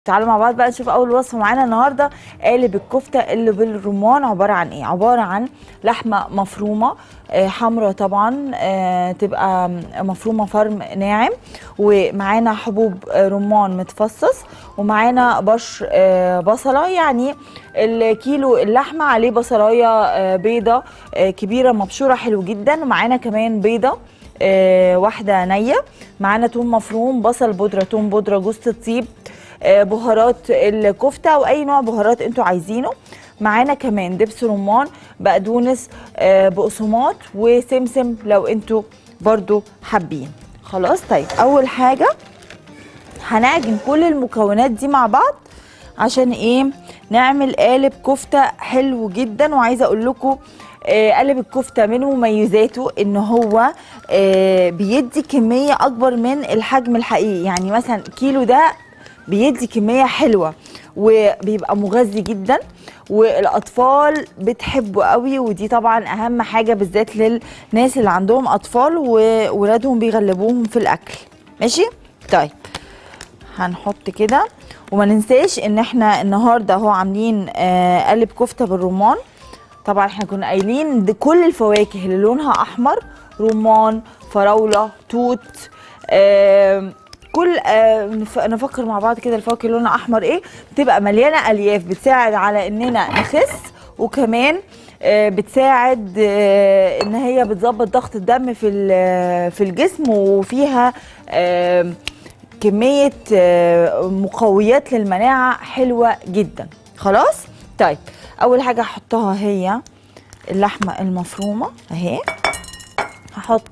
تعالوا مع بعض بقى نشوف اول وصفه معانا النهارده قالب الكفته اللي بالرمان عباره عن ايه عباره عن لحمه مفرومه آه، حمرا طبعا آه، تبقى مفرومه فرم ناعم ومعانا حبوب آه، رمان متفصص ومعانا بشر آه، بصله يعني الكيلو اللحمه عليه بصلايه آه، بيضه آه، كبيره مبشوره حلو جدا ومعانا كمان بيضه آه، واحده نيه معانا توم مفروم بصل بودره توم بودره جوز الطيب آه، بهارات الكفته واي نوع بهارات انتوا عايزينه معانا كمان دبس رمان بقدونس آه، بقسماط وسمسم لو انتوا برضو حابين خلاص طيب اول حاجه هنعجن كل المكونات دي مع بعض عشان ايه نعمل قالب كفته حلو جدا وعايزه اقول لكم آه، قالب الكفته من مميزاته ان هو آه، بيدي كميه اكبر من الحجم الحقيقي يعني مثلا كيلو ده بيدي كميه حلوه وبيبقى مغذي جدا والاطفال بتحبه قوي ودي طبعا اهم حاجه بالذات للناس اللي عندهم اطفال وولادهم بيغلبوهم في الاكل ماشي طيب هنحط كده وما ننساش ان احنا النهارده اهو عاملين آه قالب كفته بالرمان طبعا احنا كنا قايلين دي كل الفواكه اللي لونها احمر رمان فراوله توت آه كل آه نف- نفكر مع بعض كده الفواكه اللي لونها احمر ايه بتبقى مليانه الياف بتساعد على اننا نخس وكمان آه، بتساعد آه، ان هي بتظبط ضغط الدم في ال- في الجسم وفيها آه، كميه آه، مقويات للمناعه حلوه جدا خلاص طيب اول حاجه هحطها هي اللحمه المفرومه اهي هحط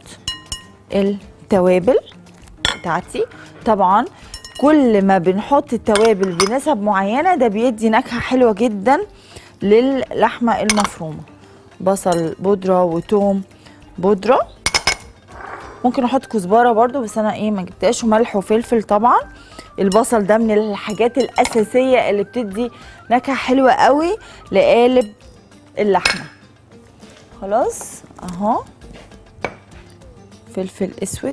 التوابل بتاعتي طبعا كل ما بنحط التوابل بنسب معينه ده بيدي نكهه حلوه جدا للحمه المفرومه بصل بودره وتوم بودره ممكن احط كزبره برضو بس انا ايه ما جبتهاش وملح وفلفل طبعا البصل ده من الحاجات الاساسيه اللي بتدي نكهه حلوه قوي لقالب اللحمه خلاص اهو فلفل اسود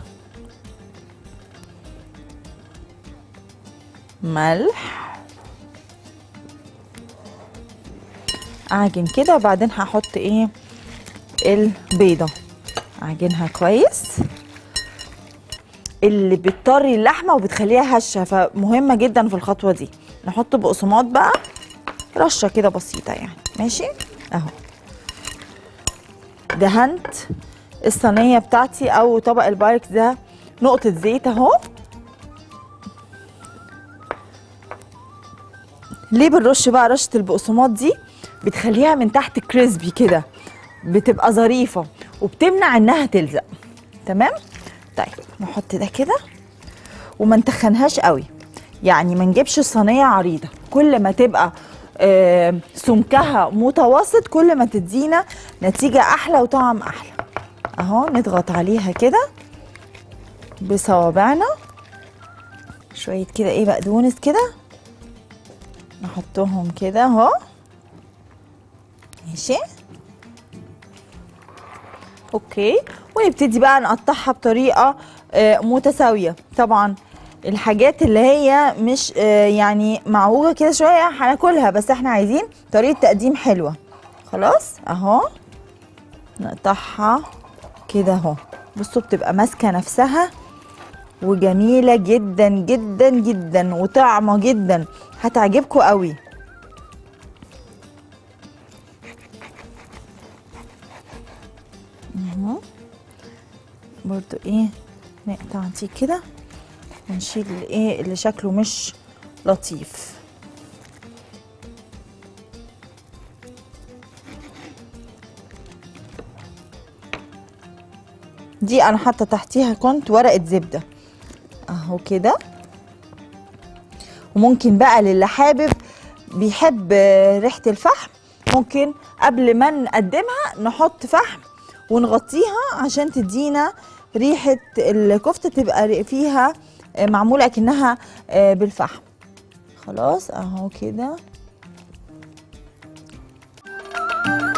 ملح اعجن كده وبعدين هحط ايه البيضه اعجنها كويس اللي بتطري اللحمه وبتخليها هشه فمهمه جدا في الخطوه دي نحط بقسماط بقى رشه كده بسيطه يعني ماشي اهو دهنت الصينيه بتاعتي او طبق البايركس ده نقطه زيت اهو ليه بنرش بقى رشه البقسماط دي بتخليها من تحت كريسبي كده بتبقى ظريفه وبتمنع انها تلزق تمام طيب نحط ده كده وما نتخنهاش قوي يعني ما نجيبش الصينيه عريضه كل ما تبقى آه، سمكها متوسط كل ما تدينا نتيجه احلى وطعم احلى اهو نضغط عليها كده بصوابعنا شويه كده ايه بقدونس كده نحطهم كده اهو ماشي اوكي ونبتدي بقى نقطعها بطريقه آه، متساويه طبعا الحاجات اللي هي مش آه، يعني معوجه كده شويه هناكلها بس احنا عايزين طريقه تقديم حلوه خلاص اهو نقطعها كده اهو بصوا بتبقى ماسكه نفسها وجميله جدا جدا جدا وطعمه جدا هتعجبكم قوي اهو برضو ايه نقطع دي كده ونشيل ايه اللي شكله مش لطيف دي انا حاطه تحتيها كنت ورقه زبده اهو كده وممكن بقى للي حابب بيحب آه، ريحه الفحم ممكن قبل ما نقدمها نحط فحم ونغطيها عشان تدينا ريحه الكفته تبقى فيها آه، معموله اكنها آه، بالفحم خلاص اهو كده